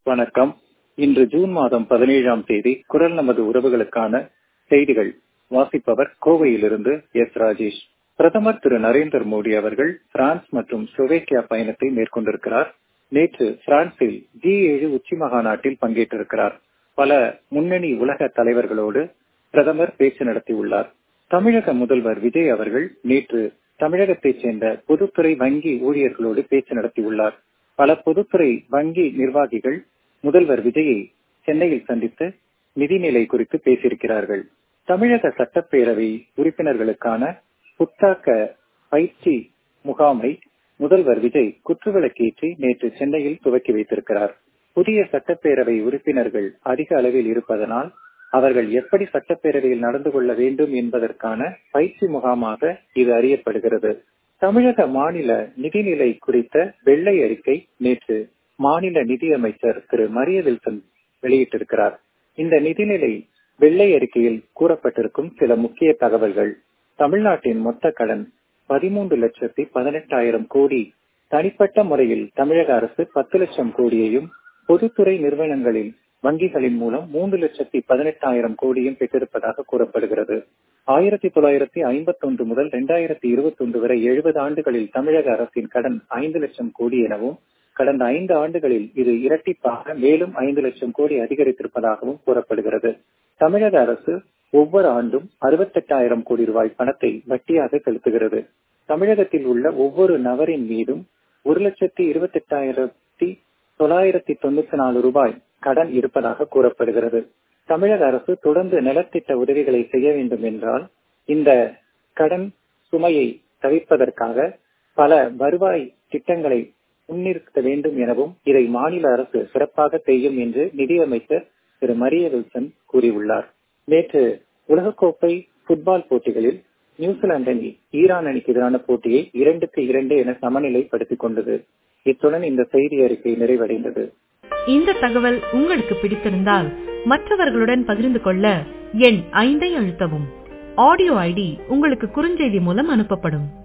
வணக்கம் இன்று ஜூன் மாதம் பதினேழாம் தேதி குரல் நமது உறவுகளுக்கான செய்திகள் வாசிப்பவர் கோவையிலிருந்து எஸ் ராஜேஷ் பிரதமர் திரு நரேந்திர மோடி அவர்கள் பிரான்ஸ் மற்றும் ஸ்லோவேக்கியா பயணத்தை மேற்கொண்டிருக்கிறார் நேற்று பிரான்சில் ஜி ஏழு உச்சி மகாநாட்டில் பங்கேற்றிருக்கிறார் பல முன்னணி உலக தலைவர்களோடு பிரதமர் பேச்சு நடத்தியுள்ளார் தமிழக முதல்வர் விஜய் அவர்கள் நேற்று தமிழகத்தைச் சேர்ந்த பொதுத்துறை வங்கி ஊழியர்களோடு பேச்சு நடத்தியுள்ளார் பல பொதுத்துறை வங்கி நிர்வாகிகள் முதல்வர் விஜயை சென்னையில் சந்தித்து நிதிநிலை குறித்து பேசியிருக்கிறார்கள் தமிழக சட்டப்பேரவை உறுப்பினர்களுக்கான புத்தாக்க பயிற்சி முகாமை முதல்வர் விஜய் குற்றுவிளக்கேற்றி நேற்று சென்னையில் துவக்கி வைத்திருக்கிறார் புதிய சட்டப்பேரவை உறுப்பினர்கள் அதிக அளவில் இருப்பதனால் அவர்கள் எப்படி சட்டப்பேரவையில் நடந்து கொள்ள வேண்டும் என்பதற்கான பயிற்சி முகாமாக இது அறியப்படுகிறது தமிழக மாநில நிதிநிலை குறித்த வெள்ளை அறிக்கை நேற்று மாநில நிதியமைச்சர் திரு மரிய வில்சன் வெளியிட்டிருக்கிறார் இந்த நிதிநிலை வெள்ளை அறிக்கையில் கூறப்பட்டிருக்கும் சில முக்கிய தகவல்கள் தமிழ்நாட்டின் மொத்த கடன் பதிமூன்று லட்சத்தி பதினெட்டாயிரம் கோடி தனிப்பட்ட முறையில் தமிழக அரசு பத்து லட்சம் கோடியையும் பொதுத்துறை நிறுவனங்களில் வங்கிகளின் மூலம் மூன்று லட்சத்தி பதினெட்டாயிரம் கோடியும் பெற்றிருப்பதாக கூறப்படுகிறது ஆயிரத்தி தொள்ளாயிரத்தி ஐம்பத்தி ஒன்று முதல் இரண்டாயிரத்தி இருபத்தி ஒன்று வரை எழுபது ஆண்டுகளில் தமிழக அரசின் கடன் ஐந்து லட்சம் கோடி எனவும் கடந்த ஐந்து ஆண்டுகளில் இது இரட்டிப்பாக மேலும் ஐந்து லட்சம் கோடி அதிகரித்திருப்பதாகவும் கூறப்படுகிறது தமிழக அரசு ஒவ்வொரு ஆண்டும் அறுபத்தெட்டாயிரம் கோடி ரூபாய் பணத்தை வட்டியாக செலுத்துகிறது தமிழகத்தில் உள்ள ஒவ்வொரு நபரின் மீதும் ஒரு லட்சத்தி இருபத்தி எட்டாயிரத்தி தொள்ளாயிரத்தி தொண்ணூத்தி நாலு ரூபாய் கடன் இருப்பதாக கூறப்படுகிறது தமிழக அரசு தொடர்ந்து நலத்திட்ட உதவிகளை செய்ய வேண்டும் என்றால் இந்த கடன் சுமையை தவிர்ப்பதற்காக பல வருவாய் திட்டங்களை முன்னிறுத்த வேண்டும் எனவும் இதை மாநில அரசு சிறப்பாக செய்யும் என்று நிதியமைச்சர் திரு மரிய வில்சன் கூறியுள்ளார் நேற்று உலகக்கோப்பை புட்பால் போட்டிகளில் நியூசிலாந்து அணி ஈரான் அணிக்கு எதிரான போட்டியை இரண்டுக்கு இரண்டு என சமநிலைப்படுத்திக் கொண்டது இத்துடன் இந்த செய்தி அறிக்கை நிறைவடைந்தது இந்த தகவல் உங்களுக்கு பிடித்திருந்தால் மற்றவர்களுடன் பகிர்ந்து கொள்ள எண் ஐந்தை அழுத்தவும் ஆடியோ ஐடி உங்களுக்கு குறுஞ்செய்தி மூலம் அனுப்பப்படும்